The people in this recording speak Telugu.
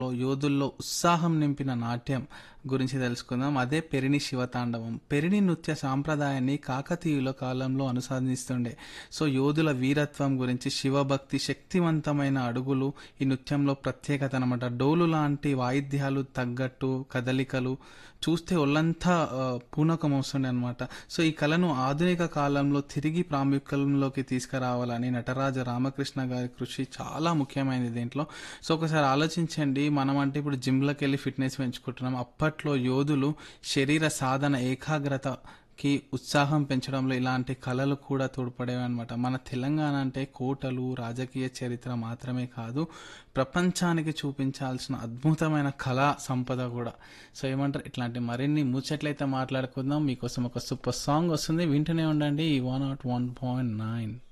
యోధుల్లో ఉత్సాహం నింపిన నాట్యం గురించి తెలుసుకుందాం అదే పెరిణి శివతాండవం పెరిణి నృత్య సాంప్రదాయాన్ని కాకతీయుల కాలంలో అనుసరిస్తుండే సో యోధుల వీరత్వం గురించి శివభక్తి శక్తివంతమైన అడుగులు ఈ నృత్యంలో ప్రత్యేకత అనమాట డోలు లాంటి వాయిద్యాలు తగ్గట్టు కదలికలు చూస్తే ఒళ్ళంతా ఆ, పూనకం వస్తుండే అనమాట సో ఈ కళను ఆధునిక కాలంలో తిరిగి ప్రాముఖ్యంలోకి తీసుకురావాలని నటరాజ రామకృష్ణ గారి కృషి చాలా ముఖ్యమైనది దీంట్లో సో ఒకసారి ఆలోచించండి మనం అంటే ఇప్పుడు జిమ్లోకి వెళ్ళి ఫిట్నెస్ పెంచుకుంటున్నాం అప్పట్లో యోధులు శరీర సాధన ఏకాగ్రత కి ఉత్సాహం పెంచడంలో ఇలాంటి కళలు కూడా తోడ్పడేవి అనమాట మన తెలంగాణ అంటే కోటలు రాజకీయ చరిత్ర మాత్రమే కాదు ప్రపంచానికి చూపించాల్సిన అద్భుతమైన కళా సంపద కూడా సో ఏమంటారు ఇట్లాంటి మరిన్ని ముచ్చట్లయితే మాట్లాడుకుందాం మీకోసం ఒక సూపర్ సాంగ్ వస్తుంది వింటూనే ఉండండి one naught one point nine